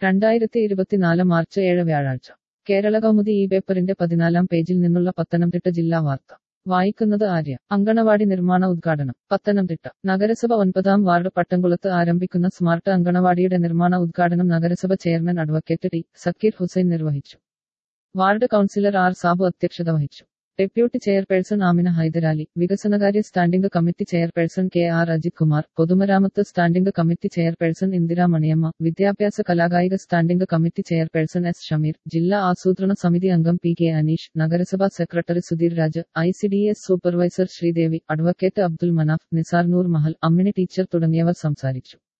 രണ്ടായിരത്തി ഇരുപത്തിനാല് മാർച്ച് ഏഴ് വ്യാഴാഴ്ച കേരള കൗമുദി ഈ പേപ്പറിന്റെ പതിനാലാം പേജിൽ നിന്നുള്ള പത്തനംതിട്ട ജില്ലാ വാർത്ത വായിക്കുന്നത് ആര്യ അങ്കണവാടി നിർമ്മാണ ഉദ്ഘാടനം പത്തനംതിട്ട നഗരസഭ ഒൻപതാം വാർഡ് പട്ടംകുളത്ത് ആരംഭിക്കുന്ന സ്മാർട്ട് അങ്കണവാടിയുടെ നിർമ്മാണ ഉദ്ഘാടനം നഗരസഭ chairman advocate T Zakir Hussain നിർവഹിച്ചു വാർഡ് കൗൺസിലർ ആർ സാബു അധ്യക്ഷത വഹിച്ചു ഡെപ്യൂട്ടി ചെയർപേഴ്സൺ ആമിന ഹൈദരാലി വികസനകാര്യ standing committee chairperson K R Ajith Kumar പൊതുമരാമത്ത് standing committee chairperson Indira Maniyamma വിദ്യാഭ്യാസ കലാകായിക standing committee chairperson S Shameer ജില്ലാ ആസൂത്രണ സമിതി അംഗം പി കെ അനീഷ് നഗരസഭാ secretary Sudheer Raj I C D S supervisor Sreedevi advocate Abdul Manaf Nisar Noor Mahal Ammini teacher തുടങ്ങിയവർ സംസാരിച്ചു